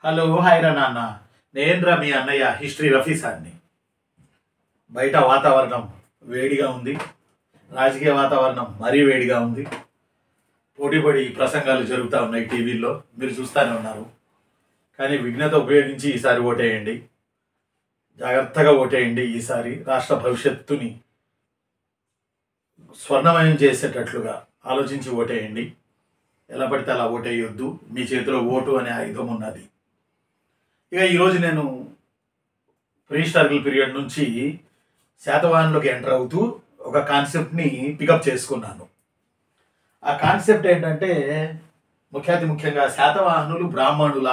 Hello hi రా నాన్న నేనురా మీ అన్నయ్య హిస్టరీ రఫీ సార్ని బయట వాతావరణం వేడిగా ఉంది రాజకీయ వాతావరణం మరీ వేడిగా ఉంది పోటీపడి ప్రసంగాలు జరుగుతూ ఉన్నాయి టీవీల్లో మీరు చూస్తూనే ఉన్నారు కానీ విఘ్నత ఉపయోగించి ఈసారి ఓటేయండి జాగ్రత్తగా ఓటేయండి ఈసారి రాష్ట్ర భవిష్యత్తుని స్వర్ణమయం చేసేటట్లుగా ఆలోచించి ఓటేయండి ఎలా పడితే అలా ఓటేయొద్దు మీ చేతిలో ఓటు అనే ఆయుధం ఉన్నది ఇక ఈరోజు నేను ప్రీ స్టార్గల్ పీరియడ్ నుంచి శాతవాహనంలోకి ఎంటర్ అవుతూ ఒక కాన్సెప్ట్ని పికప్ చేసుకున్నాను ఆ కాన్సెప్ట్ ఏంటంటే ముఖ్యాతి ముఖ్యంగా శాతవాహనులు బ్రాహ్మణుల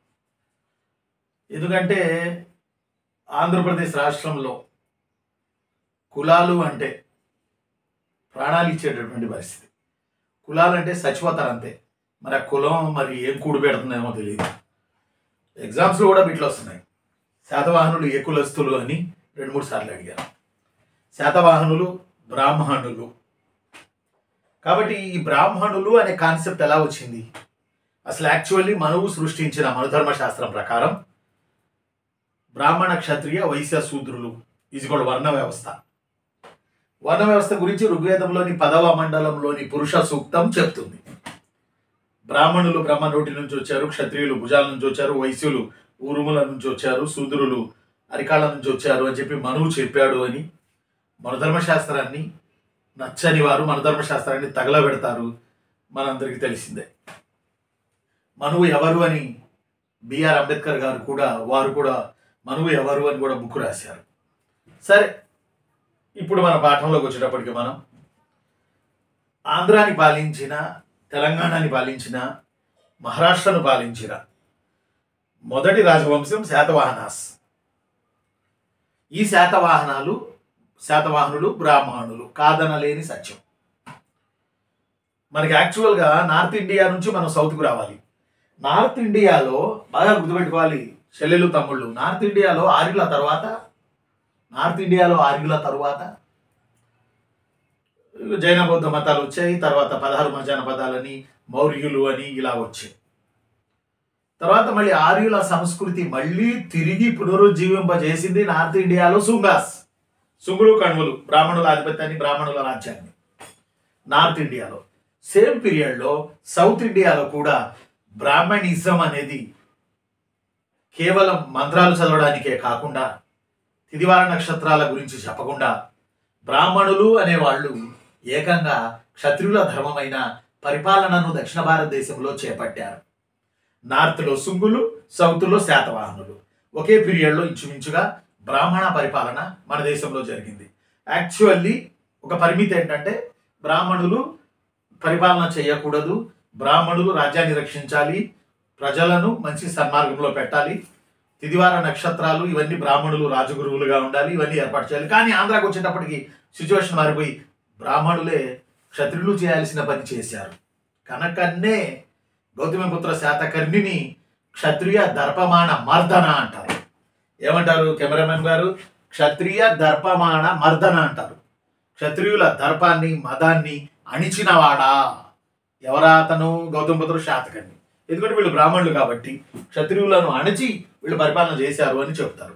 ఎందుకంటే ఆంధ్రప్రదేశ్ రాష్ట్రంలో కులాలు అంటే ప్రాణాలు ఇచ్చేటటువంటి పరిస్థితి కులాలు అంటే చచ్చిపోతారు అంతే మరి ఆ కులం మరి ఏం కూడు పెడుతుందేమో తెలియదు ఎగ్జామ్స్లో కూడా బిట్లు వస్తున్నాయి శాతవాహనులు ఏ కులస్తులు అని రెండు మూడు సార్లు అడిగారు శాతవాహనులు బ్రాహ్మణులు కాబట్టి ఈ బ్రాహ్మణులు అనే కాన్సెప్ట్ ఎలా వచ్చింది అసలు యాక్చువల్లీ మనువు సృష్టించిన మనుధర్మ శాస్త్రం ప్రకారం బ్రాహ్మణ క్షత్రియ వైశ్య శూద్రులు ఇది కూడా వర్ణ వ్యవస్థ వర్ణ వ్యవస్థ గురించి ఋగ్వేదంలోని పదవ మండలంలోని పురుష సూక్తం చెప్తుంది బ్రాహ్మణులు బ్రహ్మ నోటి నుంచి వచ్చారు క్షత్రియులు భుజాల నుంచి వచ్చారు వైశ్యులు ఊరుముల నుంచి వచ్చారు శూద్రులు అరికాళ్ళ నుంచి వచ్చారు అని చెప్పి మనువు చెప్పాడు అని మన ధర్మశాస్త్రాన్ని నచ్చని వారు మన ధర్మశాస్త్రాన్ని తగలబెడతారు మనందరికీ తెలిసిందే మనువు ఎవరు అని బిఆర్ అంబేద్కర్ గారు కూడా వారు కూడా మనువు ఎవరు అని కూడా బుక్ రాశారు సరే ఇప్పుడు మన పాఠంలోకి వచ్చేటప్పటికి మనం ఆంధ్రాని పాలించిన తెలంగాణని పాలించిన మహారాష్ట్రను పాలించిన మొదటి రాజవంశం శాతవాహనాస్ ఈ శాతవాహనాలు శాతవాహనులు బ్రాహ్మణులు కాదనలేని సత్యం మనకి యాక్చువల్గా నార్త్ ఇండియా నుంచి మనం సౌత్కు రావాలి నార్త్ ఇండియాలో బాగా గుర్తుపెట్టుకోవాలి చెల్లెలు తమ్ముళ్ళు నార్త్ ఇండియాలో ఆర్యుల తర్వాత నార్త్ ఇండియాలో ఆర్యుల తర్వాత జైన బౌద్ధ మతాలు వచ్చాయి తర్వాత పదహారు మజాన పదాలని మౌర్యులు అని ఇలా వచ్చాయి తర్వాత మళ్ళీ ఆర్యుల సంస్కృతి మళ్ళీ తిరిగి పునరుజ్జీవింపజేసింది నార్త్ ఇండియాలో సుంగాస్ సుంగులు కణువులు బ్రాహ్మణుల ఆధిపత్యాన్ని బ్రాహ్మణుల రాజ్యాన్ని నార్త్ ఇండియాలో సేమ్ పీరియడ్లో సౌత్ ఇండియాలో కూడా బ్రాహ్మణిజం అనేది కేవలం మంత్రాలు చదవడానికే కాకుండా తిదివార నక్షత్రాల గురించి చెప్పకుండా బ్రాహ్మణులు అనేవాళ్ళు ఏకంగా క్షత్రియుల ధర్మమైన పరిపాలనను దక్షిణ భారతదేశంలో చేపట్టారు నార్త్లో సుంగులు సౌత్లో శాతవాహనులు ఒకే పీరియడ్లో ఇంచుమించుగా బ్రాహ్మణ పరిపాలన మన దేశంలో జరిగింది యాక్చువల్లీ ఒక పరిమితి ఏంటంటే బ్రాహ్మణులు పరిపాలన చేయకూడదు బ్రాహ్మణులు రాజ్యాన్ని రక్షించాలి ప్రజలను మంచి సన్మార్గంలో పెట్టాలి తిదివార నక్షత్రాలు ఇవన్నీ బ్రాహ్మణులు రాజగురువులుగా ఉండాలి ఇవన్నీ ఏర్పాటు చేయాలి కానీ ఆంధ్రాకి వచ్చేటప్పటికి సిచ్యువేషన్ మారిపోయి బ్రాహ్మణులే క్షత్రియులు చేయాల్సిన పని చేశారు కనుకన్నే గౌతమిపుత్ర శాతకర్ణిని క్షత్రియ దర్పమాణ మర్దన అంటారు ఏమంటారు కెమెరామెన్ గారు క్షత్రియ దర్పమాణ మర్దన అంటారు క్షత్రియుల దర్పాన్ని మదాన్ని అణిచినవాడా ఎవరా అతను గౌతమిపుత్రుడు శాతకర్ణి ఎందుకంటే వీళ్ళు బ్రాహ్మణులు కాబట్టి క్షత్రియులను అణచి వీళ్ళు పరిపాలన చేశారు అని చెప్తారు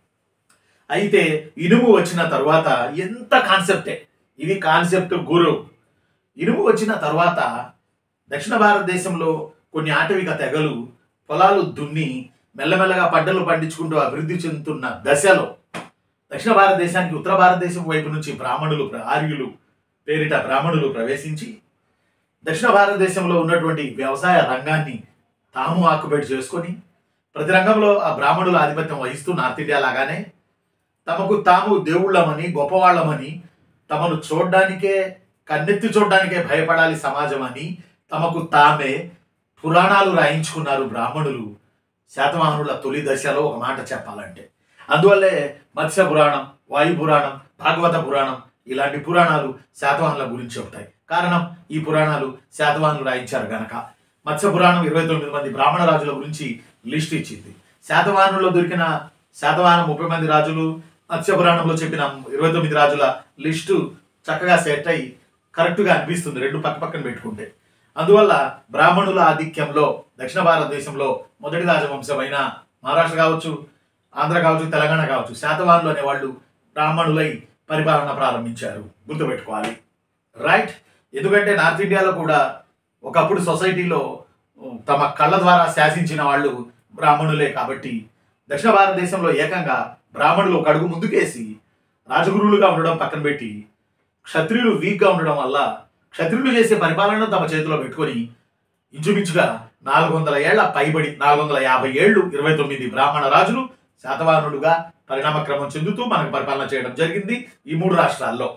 అయితే ఇనుము వచ్చిన తర్వాత ఎంత కాన్సెప్టే ఇది కాన్సెప్ట్ గురు ఇనుము వచ్చిన తర్వాత దక్షిణ భారతదేశంలో కొన్ని ఆటవిక తెగలు పొలాలు దున్ని మెల్లమెల్లగా పంటలు పండించుకుంటూ అభివృద్ధి చెందుతున్న దశలో దక్షిణ భారతదేశానికి ఉత్తర భారతదేశం వైపు నుంచి బ్రాహ్మణులు ఆర్యులు పేరిట బ్రాహ్మణులు ప్రవేశించి దక్షిణ భారతదేశంలో ఉన్నటువంటి వ్యవసాయ రంగాన్ని తాము ఆక్యుపేట్ చేసుకొని ప్రతి రంగంలో ఆ బ్రాహ్మణుల ఆధిపత్యం వహిస్తూ నార్త్ ఇండియా లాగానే తమకు తాము దేవుళ్ళమని గొప్పవాళ్ళమని తమను చూడడానికే కన్నెత్తి చూడడానికే భయపడాలి సమాజం అని తమకు తామే పురాణాలు రాయించుకున్నారు బ్రాహ్మణులు శాతవాహనుల తొలి దశలో ఒక మాట చెప్పాలంటే అందువల్లే మత్స్య పురాణం వాయు పురాణం భాగవత పురాణం ఇలాంటి పురాణాలు శాతవాహనుల గురించి చెబుతాయి కారణం ఈ పురాణాలు శాతవాహనులు రాయించారు గనక మత్స్య పురాణం ఇరవై తొమ్మిది మంది బ్రాహ్మణ రాజుల గురించి లిస్ట్ ఇచ్చింది శాతవాహనుల్లో దొరికిన శాతవాహనం ముప్పై మంది రాజులు మత్స్య పురాణంలో చెప్పిన ఇరవై తొమ్మిది రాజుల లిస్టు చక్కగా సెట్ అయ్యి కరెక్ట్గా అనిపిస్తుంది రెండు పక్క పక్కన పెట్టుకుంటే అందువల్ల బ్రాహ్మణుల ఆధిక్యంలో దక్షిణ భారతదేశంలో మొదటి రాజవంశమైన మహారాష్ట్ర కావచ్చు ఆంధ్ర కావచ్చు తెలంగాణ కావచ్చు శాతవాహనులు అనేవాళ్ళు బ్రాహ్మణులై పరిపాలన ప్రారంభించారు గుర్తుపెట్టుకోవాలి రైట్ ఎందుకంటే నార్త్ ఇండియాలో కూడా ఒకప్పుడు సొసైటీలో ఉమ్, తమ కళ్ళ ద్వారా శాసించిన వాళ్ళు బ్రాహ్మణులే కాబట్టి దక్షిణ భారతదేశంలో ఏకంగా బ్రాహ్మణులు ఒక అడుగు ముందుకేసి రాజగురువులుగా ఉండడం పక్కన పెట్టి క్షత్రియులు వీక్గా ఉండడం వల్ల క్షత్రియులు చేసే పరిపాలనను తమ చేతిలో పెట్టుకొని ఇంచుమించుగా నాలుగు వందల ఏళ్ల పైబడి నాలుగు వందల యాభై ఏళ్ళు ఇరవై తొమ్మిది బ్రాహ్మణ రాజులు శాతవాహనులుగా పరిణామక్రమం చెందుతూ మనకు పరిపాలన చేయడం జరిగింది ఈ మూడు రాష్ట్రాల్లో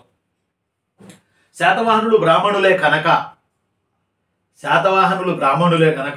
శాతవాహనులు బ్రాహ్మణులే కనుక శాతవాహనులు బ్రాహ్మణులే కనుక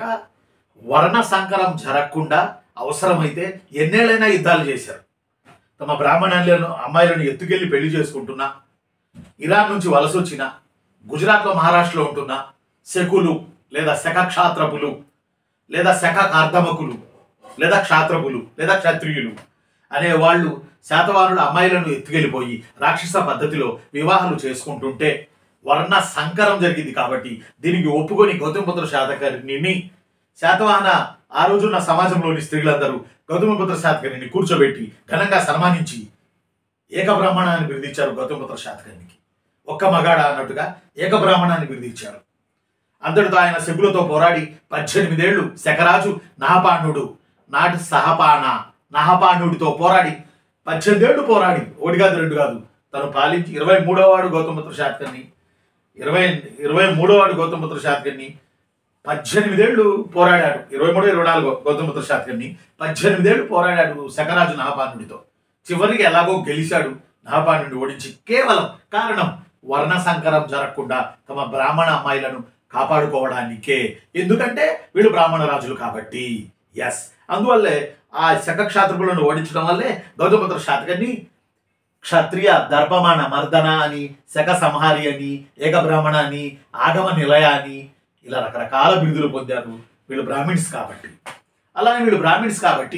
వర్ణ సంకరం జరగకుండా అవసరమైతే ఎన్నేళ్ళైనా యుద్ధాలు చేశారు తమ బ్రాహ్మణులను అమ్మాయిలను ఎత్తుకెళ్లి పెళ్లి చేసుకుంటున్నా ఇరాన్ నుంచి వలస వచ్చిన గుజరాత్లో మహారాష్ట్రలో ఉంటున్న శకులు లేదా శక క్షాత్రపులు లేదా శక కార్ధమకులు లేదా క్షాత్రపులు లేదా క్షత్రియులు అనే వాళ్ళు శాతవాహనుల అమ్మాయిలను ఎత్తుకెళ్ళిపోయి రాక్షస పద్ధతిలో వివాహాలు చేసుకుంటుంటే వర్ణ సంకరం జరిగింది కాబట్టి దీనికి ఒప్పుకొని గౌతమపుత్ర శాతకర్ణిని శాతవాహన ఆ రోజున్న సమాజంలోని స్త్రీలందరూ గౌతమపుత్ర శాతకర్ణిని కూర్చోబెట్టి ఘనంగా సన్మానించి ఏకబ్రాహ్మణాన్ని బిరుదిచ్చారు గౌతమపుత్ర శాతకర్ణికి ఒక్క మగాడ అన్నట్టుగా ఏకబ్రాహ్మణాన్ని బిరుదిచ్చారు అంతటితో ఆయన శకులతో పోరాడి పద్దెనిమిదేళ్లు శకరాజు నహపాండుడు నాటి సహపాన నహపాండుడితో పోరాడి పద్దెనిమిదేళ్లు పోరాడి ఒకటి కాదు రెండు కాదు తను పాలించి ఇరవై మూడో వాడు గౌతమపుత్ర శాతకర్ణి ఇరవై ఇరవై మూడో వాడు గౌతమపుత్ర శాతకర్ణి పద్దెనిమిదేళ్లు పోరాడాడు ఇరవై మూడు ఇరవై నాలుగు గౌతమపుత్ర శాతకర్ణి పద్దెనిమిదేళ్లు పోరాడాడు శకరాజు నహపాండుడితో చివరికి ఎలాగో గెలిచాడు నహపాండుని ఓడించి కేవలం కారణం వర్ణ సంకరం జరగకుండా తమ బ్రాహ్మణ అమ్మాయిలను కాపాడుకోవడానికే ఎందుకంటే వీళ్ళు బ్రాహ్మణ రాజులు కాబట్టి ఎస్ అందువల్లే ఆ శకక్షాత్రకులను ఓడించడం వల్లే గౌతమపుత్ర శాతకర్ణి క్షత్రియ దర్పమాన మర్దన అని శక సంహారి అని ఏకబ్రాహ్మణ అని ఆగమ నిలయ అని ఇలా రకరకాల బిరుదులు పొందారు వీళ్ళు బ్రాహ్మిన్స్ కాబట్టి అలానే వీళ్ళు బ్రాహ్మిన్స్ కాబట్టి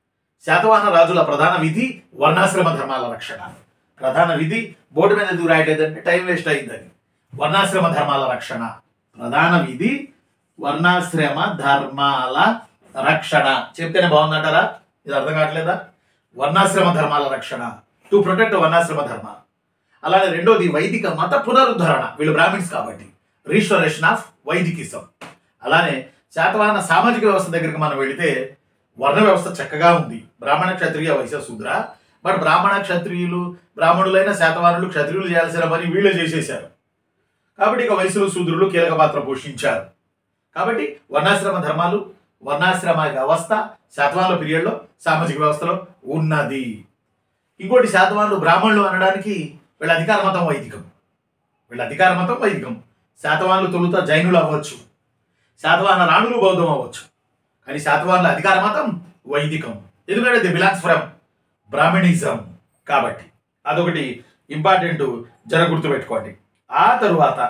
శాతవాహన రాజుల ప్రధాన విధి వర్ణాశ్రమ ధర్మాల రక్షణ ప్రధాన విధి బోర్డు మీద ఎందుకు రాయలేదంటే టైం వేస్ట్ అయిందని వర్ణాశ్రమ ధర్మాల రక్షణ ప్రధాన విధి వర్ణాశ్రమ ధర్మాల రక్షణ చెప్తేనే బాగుందంటారా ఇది అర్థం కావట్లేదా వర్ణాశ్రమ ధర్మాల రక్షణ టు ప్రొటెక్ట్ వర్ణాశ్రమ ధర్మ అలానే రెండోది వైదిక మత పునరుద్ధరణ వీళ్ళు బ్రాహ్మిన్స్ కాబట్టి రీస్టోరేషన్ ఆఫ్ వైదికిజం అలానే శాతవాహన సామాజిక వ్యవస్థ దగ్గరికి మనం వెళితే వర్ణ వ్యవస్థ చక్కగా ఉంది బ్రాహ్మణ క్షత్రియ వైశ్య శూద్ర బట్ బ్రాహ్మణ క్షత్రియులు బ్రాహ్మణులైన శాతవాహనులు క్షత్రియులు చేయాల్సిన పని వీళ్ళే చేసేశారు కాబట్టి ఇక వైశ్యులు శూద్రులు కీలక పాత్ర పోషించారు కాబట్టి వర్ణాశ్రమ ధర్మాలు వర్ణాశ్రమ వ్యవస్థ శాతవాహనుల పీరియడ్లో సామాజిక వ్యవస్థలో ఉన్నది ఇంకోటి శాతవాహనులు బ్రాహ్మణులు అనడానికి వీళ్ళ అధికార మతం వైదికం వీళ్ళ అధికార మతం వైదికం శాతవాహనులు తొలుత జైనులు అవ్వచ్చు శాతవాహన రాణులు బౌద్ధం అవ్వచ్చు కానీ శాతవాహనుల అధికార మతం వైదికం ఎందుకంటే ది బిలాంగ్స్ ఫ్రమ్ బ్రాహ్మణిజం కాబట్టి అదొకటి ఇంపార్టెంట్ జర గుర్తుపెట్టుకోండి ఆ తరువాత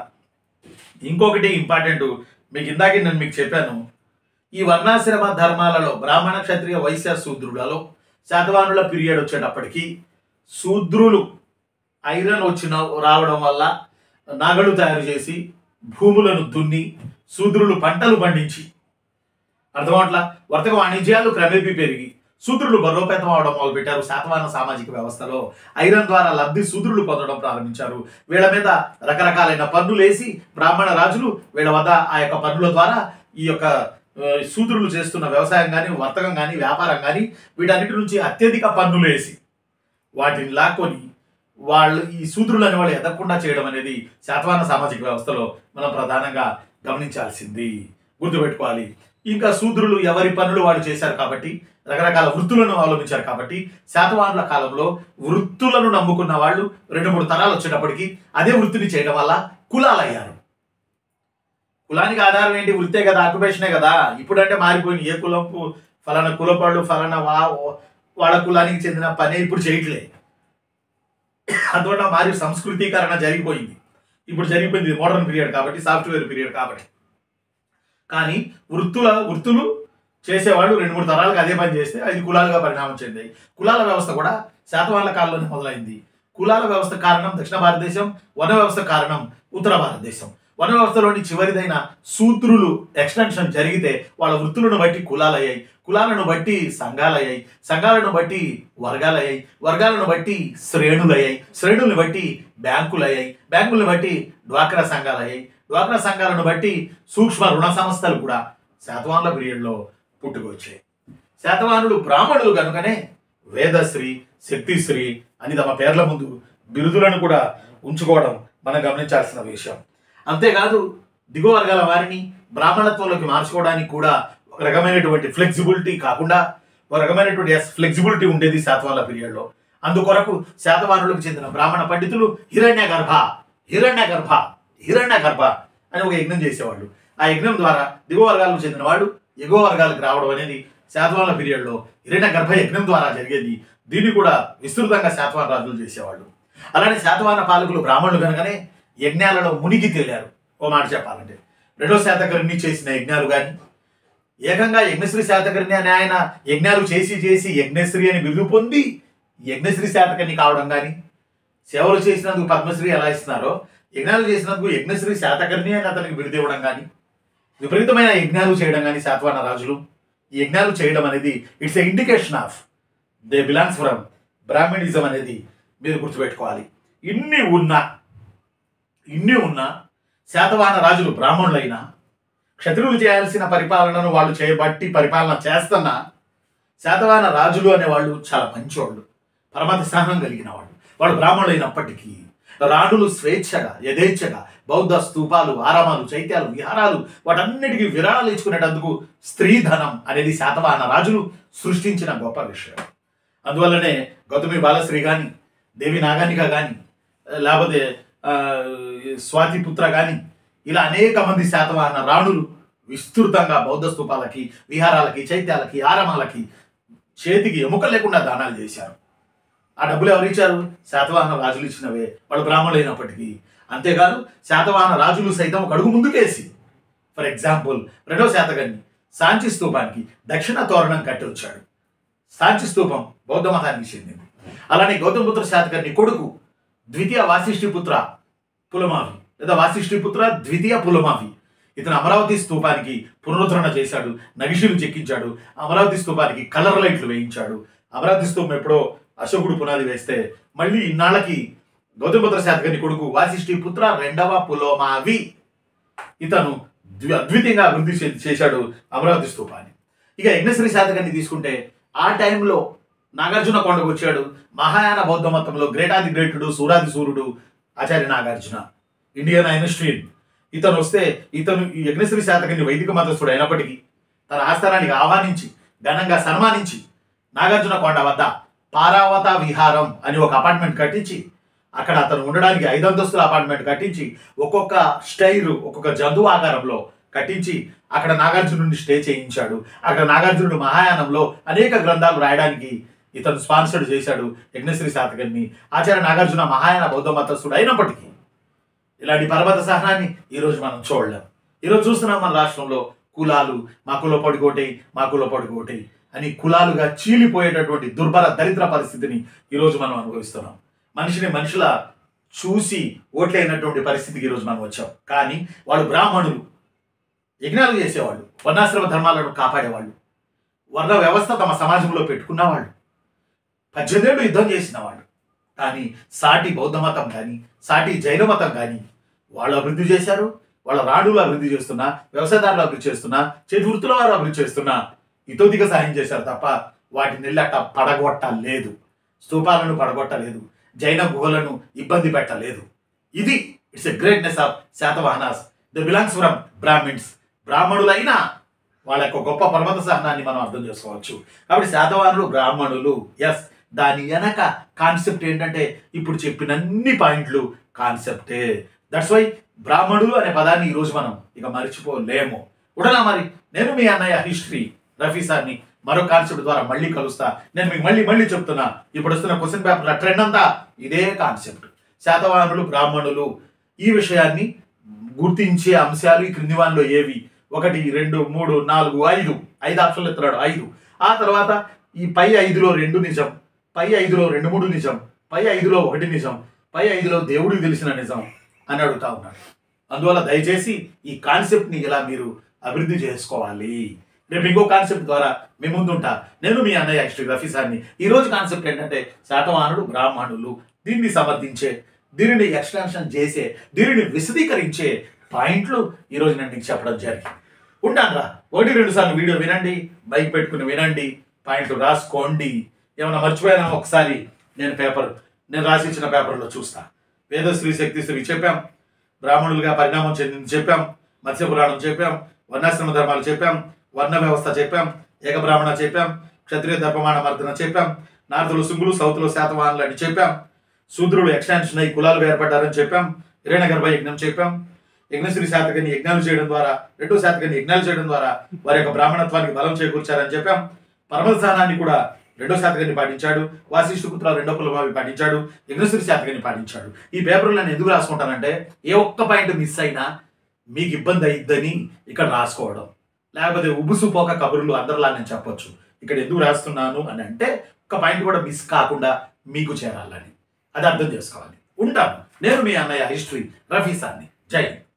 ఇంకొకటి ఇంపార్టెంట్ మీకు ఇందాకే నేను మీకు చెప్పాను ఈ వర్ణాశ్రమ ధర్మాలలో బ్రాహ్మణ క్షత్రియ వైశ్య శూద్రులలో శాతవాహనుల పీరియడ్ వచ్చేటప్పటికి శూద్రులు ఐరన్ వచ్చిన రావడం వల్ల నగలు తయారు చేసి భూములను దున్ని శూద్రులు పంటలు పండించి అర్థమవట్లా వర్తక వాణిజ్యాలు క్రమేపీ పెరిగి శూద్రులు బలోపేతం అవడం మొదలుపెట్టారు శాతవాహన సామాజిక వ్యవస్థలో ఐరన్ ద్వారా లబ్ధి శూద్రులు పొందడం ప్రారంభించారు వీళ్ళ మీద రకరకాలైన పన్నులు వేసి బ్రాహ్మణ రాజులు వీళ్ళ వద్ద ఆ యొక్క పన్నుల ద్వారా ఈ యొక్క ఆ, శూద్రులు చేస్తున్న వ్యవసాయం కానీ వర్తకం కానీ వ్యాపారం కానీ వీటన్నిటి నుంచి అత్యధిక పన్నులు వేసి వాటిని లాక్కొని వాళ్ళు ఈ శూద్రులు అనే వాళ్ళు ఎదగకుండా చేయడం అనేది శాతవాహన సామాజిక వ్యవస్థలో మనం ప్రధానంగా గమనించాల్సింది గుర్తుపెట్టుకోవాలి ఇంకా శూద్రులు ఎవరి పనులు వాళ్ళు చేశారు కాబట్టి రకరకాల వృత్తులను అవలంబించారు కాబట్టి శాతవాహనుల కాలంలో వృత్తులను నమ్ముకున్న వాళ్ళు రెండు మూడు తరాలు వచ్చేటప్పటికి అదే వృత్తిని చేయడం వల్ల కులాలు అయ్యారు కులానికి ఆధారం ఏంటి వృత్తే కదా ఆక్యుపేషనే కదా ఇప్పుడంటే మారిపోయింది ఏ కులం ఫలానా కులపాళ్ళు ఫలానా వా వాళ్ళ కులానికి చెందిన పనే ఇప్పుడు చేయట్లే అందువల్ల మారి సంస్కృతీకరణ జరిగిపోయింది ఇప్పుడు జరిగిపోయింది మోడర్న్ పీరియడ్ కాబట్టి సాఫ్ట్వేర్ పీరియడ్ కాబట్టి కానీ వృత్తుల వృత్తులు చేసేవాళ్ళు రెండు మూడు తరాలకు అదే పని చేస్తే ఐదు కులాలుగా పరిణామం చెందాయి కులాల వ్యవస్థ కూడా శాతవాహన కాలంలోనే మొదలైంది కులాల వ్యవస్థ కారణం దక్షిణ భారతదేశం వన వ్యవస్థ కారణం ఉత్తర భారతదేశం వర్ణ వ్యవస్థలోని చివరిదైన సూత్రులు ఎక్స్టెన్షన్ జరిగితే వాళ్ళ వృత్తులను బట్టి కులాలయ్యాయి కులాలను బట్టి సంఘాలయ్యాయి సంఘాలను బట్టి వర్గాలయ్యాయి వర్గాలను బట్టి శ్రేణులయ్యాయి శ్రేణులను బట్టి బ్యాంకులయ్యాయి బ్యాంకులను బట్టి డ్వాక్రా సంఘాలయ్యాయి డ్వాక్రా సంఘాలను బట్టి సూక్ష్మ రుణ సంస్థలు కూడా శాతవాహనుల పీరియడ్లో పుట్టుకొచ్చాయి శాతవాహనులు బ్రాహ్మణులు కనుకనే వేదశ్రీ శక్తిశ్రీ అని తమ పేర్ల ముందు బిరుదులను కూడా ఉంచుకోవడం మనం గమనించాల్సిన విషయం అంతేకాదు దిగువ వర్గాల వారిని బ్రాహ్మణత్వంలోకి మార్చుకోవడానికి కూడా ఒక రకమైనటువంటి ఫ్లెక్సిబిలిటీ కాకుండా ఒక రకమైనటువంటి ఫ్లెక్సిబిలిటీ ఉండేది శాతవాహనుల పీరియడ్లో అందుకొరకు శాతవాహనులకు చెందిన బ్రాహ్మణ పండితులు హిరణ్య గర్భ హిరణ్య గర్భ హిరణ్య గర్భ అని ఒక యజ్ఞం చేసేవాళ్ళు ఆ యజ్ఞం ద్వారా దిగువ వర్గాలకు చెందిన వాళ్ళు ఎగువ వర్గాలకు రావడం అనేది శాతవాహన పీరియడ్లో హిరణ్య గర్భ యజ్ఞం ద్వారా జరిగేది దీన్ని కూడా విస్తృతంగా శాతవాహన రాజులు చేసేవాళ్ళు అలానే శాతవాహన పాలకులు బ్రాహ్మణులు కనుకనే యజ్ఞాలలో మునిగి తేలారు ఓ మాట చెప్పాలంటే రెండో శాతకర్ణి చేసిన యజ్ఞాలు కానీ ఏకంగా యజ్ఞశ్రీ శాతకర్ణి అని ఆయన యజ్ఞాలు చేసి చేసి యజ్ఞశ్రీ అని బిరుదు పొంది యజ్ఞశ్రీ శాతకర్ణి కావడం కానీ సేవలు చేసినందుకు పద్మశ్రీ ఎలా ఇస్తున్నారో యజ్ఞాలు చేసినందుకు యజ్ఞశ్రీ శాతకర్ణి అని అతనికి బిరుదు ఇవ్వడం కానీ విపరీతమైన యజ్ఞాలు చేయడం కానీ శాతవాహన రాజులు ఈ యజ్ఞాలు చేయడం అనేది it's a indication of they belongs from Brahminism అనేది మీరు గుర్తుపెట్టుకోవాలి ఇన్ని ఉన్నా ఇన్ని ఉన్నా శాతవాహన రాజులు బ్రాహ్మణులైనా క్షత్రువులు చేయాల్సిన పరిపాలనను వాళ్ళు చేయబట్టి పరిపాలన చేస్తున్నా శాతవాహన రాజులు అనేవాళ్ళు చాలా మంచివాళ్ళు పరమత స్థానం కలిగిన వాళ్ళు వాళ్ళు బ్రాహ్మణులైనప్పటికీ రాణులు స్వేచ్ఛగా యథేచ్ఛగా బౌద్ధ స్తూపాలు ఆరామాలు చైత్యాలు విహారాలు వాటన్నిటికీ విరాళాలు ఇచ్చుకునేటందుకు స్త్రీధనం అనేది శాతవాహన రాజులు సృష్టించిన గొప్ప విషయం అందువల్లనే గౌతమి బాలశ్రీ కానీ దేవి నాగానిక కానీ లేకపోతే ఆ, స్వాతిపుత్ర కానీ ఇలా అనేక మంది శాతవాహన రాణులు విస్తృతంగా బౌద్ధ స్తూపాలకి విహారాలకి చైత్యాలకి ఆరామాలకి చేతికి ఎముకలు లేకుండా దానాలు చేశారు ఆ డబ్బులు ఎవరు ఇచ్చారు శాతవాహన రాజులు ఇచ్చినవే వాళ్ళు బ్రాహ్మణులైనప్పటికీ అంతేకాదు శాతవాహన రాజులు సైతం ఒక అడుగు ముందుకేసి ఫర్ ఎగ్జాంపుల్ రెండో శాతకర్ణి సాంచి స్తూపానికి దక్షిణ తోరణం కట్టి వచ్చాడు సాంచి స్తూపం బౌద్ధ మతానికి చెందింది అలానే గౌతమపుత్ర శాతకర్ణి కొడుకు ద్వితీయ వాసిష్ఠిపుత్ర పులమావి లేదా వాసిష్ఠిపుత్ర ద్వితీయ పులమావి ఇతను అమరావతి స్తూపానికి పునరుద్ధరణ చేశాడు నగిషులు చెక్కించాడు అమరావతి స్తూపానికి కలర్ లైట్లు వేయించాడు అమరావతి స్తూపం ఎప్పుడో అశోకుడు పునాది వేస్తే మళ్ళీ ఇన్నాళ్ళకి గౌతమపుత్ర శాతకర్ణి కొడుకు వాసిష్ఠి పుత్ర రెండవ పులోమావి ఇతను ద్వి- అద్వితీయంగా అభివృద్ధి చే- చేశాడు అమరావతి స్తూపాన్ని ఇక యజ్ఞశ్రీ శాతకర్ణి తీసుకుంటే ఆ టైంలో నాగార్జున కొండకు వచ్చాడు మహాయాన బౌద్ధ మతంలో గ్రేటాది గ్రేటుడు సూరాది సూర్యుడు ఆచార్య నాగార్జున ఇండియన్ ఐన్స్టీన్ ఇతను వస్తే ఇతను ఈ యజ్ఞశ్రీ శాతకర్ణి వైదిక మతస్థుడు అయినప్పటికీ తన ఆస్థానానికి ఆహ్వానించి ఘనంగా సన్మానించి నాగార్జున కొండ వద్ద పారావత విహారం అని ఒక అపార్ట్మెంట్ కట్టించి అక్కడ అతను ఉండడానికి ఐదు అంతస్తుల అపార్ట్మెంట్ కట్టించి ఒక్కొక్క స్టైర్ ఒక్కొక్క జంతువు ఆకారంలో కట్టించి అక్కడ నాగార్జునుడిని స్టే చేయించాడు అక్కడ నాగార్జునుడు మహాయానంలో అనేక గ్రంథాలు రాయడానికి ఇతను స్పాన్సర్డ్ చేశాడు యజ్ఞశ్రీ శాతకర్ణి ఆచార్య నాగార్జున మహాయాన బౌద్ధ మతస్థుడు అయినప్పటికీ ఇలాంటి పర్వత సహనాన్ని ఈరోజు మనం చూడలేం ఈరోజు చూస్తున్నాం మన రాష్ట్రంలో కులాలు మా కుల పడుకోటి మా కుల పడుకోటి అని కులాలుగా చీలిపోయేటటువంటి దుర్భర దరిద్ర పరిస్థితిని ఈరోజు మనం అనుభవిస్తున్నాం మనిషిని మనుషుల చూసి ఓట్లైనటువంటి పరిస్థితికి ఈరోజు మనం వచ్చాం కానీ వాళ్ళు బ్రాహ్మణులు యజ్ఞాలు చేసేవాళ్ళు వర్ణాశ్రమ ధర్మాలను కాపాడేవాళ్ళు వర్ణ వ్యవస్థ తమ సమాజంలో పెట్టుకున్నవాళ్ళు పద్దెనిమిదేళ్ళు యుద్ధం చేసిన వాళ్ళు కానీ సాటి బౌద్ధ మతం కానీ సాటి జైన మతం కానీ వాళ్ళు అభివృద్ధి చేశారు వాళ్ళ రాణులు అభివృద్ధి చేస్తున్నా వ్యవసాయదారులు అభివృద్ధి చేస్తున్నా చేతి వృత్తుల వారు అభివృద్ధి చేస్తున్నా ఇతోదిక సహాయం చేశారు తప్ప వాటిని వెళ్ళి అట్ట పడగొట్టలేదు స్తూపాలను పడగొట్టలేదు జైన గుహలను ఇబ్బంది పెట్టలేదు ఇది it's a greatness of Satavahanas the belongs from Brahmins బ్రాహ్మణులైన వాళ్ళ యొక్క గొప్ప పర్వత సహనాన్ని మనం అర్థం చేసుకోవచ్చు కాబట్టి శాతవాహనులు బ్రాహ్మణులు ఎస్ దాని వెనక కాన్సెప్ట్ ఏంటంటే ఇప్పుడు చెప్పిన అన్ని పాయింట్లు కాన్సెప్టే దట్స్ వై బ్రాహ్మణులు అనే పదాన్ని ఈరోజు మనం ఇక మర్చిపోలేము ఉడనా మరి నేను మీ అన్నయ్య హిస్టరీ రఫీ సార్ని మరో కాన్సెప్ట్ ద్వారా మళ్ళీ కలుస్తా నేను మీకు మళ్ళీ మళ్ళీ చెప్తున్నా ఇప్పుడు వస్తున్న క్వశ్చన్ పేపర్ ట్రెండ్ అంతా ఇదే కాన్సెప్ట్ శాతవాహనులు బ్రాహ్మణులు ఈ విషయాన్ని గుర్తించే అంశాలు ఈ క్రింది వానిలో ఏవి ఒకటి రెండు మూడు నాలుగు ఐదు ఐదు ఆప్షన్లు ఎత్తున్నాడు ఐదు ఆ తర్వాత ఈ పై ఐదులో రెండు నిజం పై ఐదులో రెండు మూడు నిజం పై ఐదులో ఒకటి నిజం పై ఐదులో దేవుడికి తెలిసిన నిజం అని అడుగుతా ఉన్నాడు అందువల్ల దయచేసి ఈ కాన్సెప్ట్ని ఇలా మీరు అభివృద్ధి చేసుకోవాలి రేపు ఇంకో కాన్సెప్ట్ ద్వారా మీ ముందు ఉంటా నేను మీ అన్నయ్య హిస్టరీ రఫీ సార్ని ఈ రోజు కాన్సెప్ట్ ఏంటంటే శాతవాహనుడు బ్రాహ్మణులు దీన్ని సమర్థించే దీనిని ఎక్స్టెన్షన్ చేసే దీనిని విశదీకరించే పాయింట్లు ఈరోజు నేను మీకు చెప్పడం జరిగింది ఉంటాను ఒకటి రెండు సార్లు వీడియో వినండి బైక్ పెట్టుకుని వినండి పాయింట్లు రాసుకోండి ఏమైనా మర్చిపోయినా ఒకసారి నేను పేపర్ నేను రాసి ఇచ్చిన పేపర్లో చూస్తా వేదశ్రీ శక్తిశ్రీ చెప్పాం బ్రాహ్మణులుగా పరిణామం చెందింది చెప్పాం మత్స్య పురాణం చెప్పాం వర్ణాశ్రమ ధర్మాలు చెప్పాం వర్ణ వ్యవస్థ చెప్పాం ఏక బ్రాహ్మణ చెప్పాం క్షత్రియ దర్పమాణ మర్దన చెప్పాం నార్త్లో సుంగులు సౌత్లో శాతవాహనులు అని చెప్పాం శూద్రులు ఎక్స్టెన్షన్ అయ్యి కులాలు ఏర్పడ్డారని చెప్పాం హిరణ్య గర్భ యజ్ఞం చెప్పాం యజ్ఞశ్రీ శాతకని యజ్ఞాలు చేయడం ద్వారా రెండో శాతకని యజ్ఞాలు చేయడం ద్వారా వారి యొక్క బ్రాహ్మణత్వానికి బలం చేకూర్చారని చెప్పాం పరమస్థానాన్ని కూడా రెండో శాతకని పాటించాడు వాసిష్ఠ పుత్ర రెండో కులమావి పాటించాడు యజ్ఞశ్రీ శాతకని పాటించాడు ఈ పేపర్లో నేను ఎందుకు రాసుకుంటానంటే ఏ ఒక్క పాయింట్ మిస్ అయినా మీకు ఇబ్బంది అయిద్దని ఇక్కడ రాసుకోవడం లేకపోతే ఉబుసుపోక కబుర్లు అందరిలా నేను చెప్పొచ్చు ఇక్కడ ఎందుకు రాస్తున్నాను అని అంటే ఒక పాయింట్ కూడా మిస్ కాకుండా మీకు చేరాలని అది అర్థం చేసుకోవాలి ఉంటాను నేను మీ అన్నయ్య హిస్టరీ రఫీ సార్ని జై హింద్.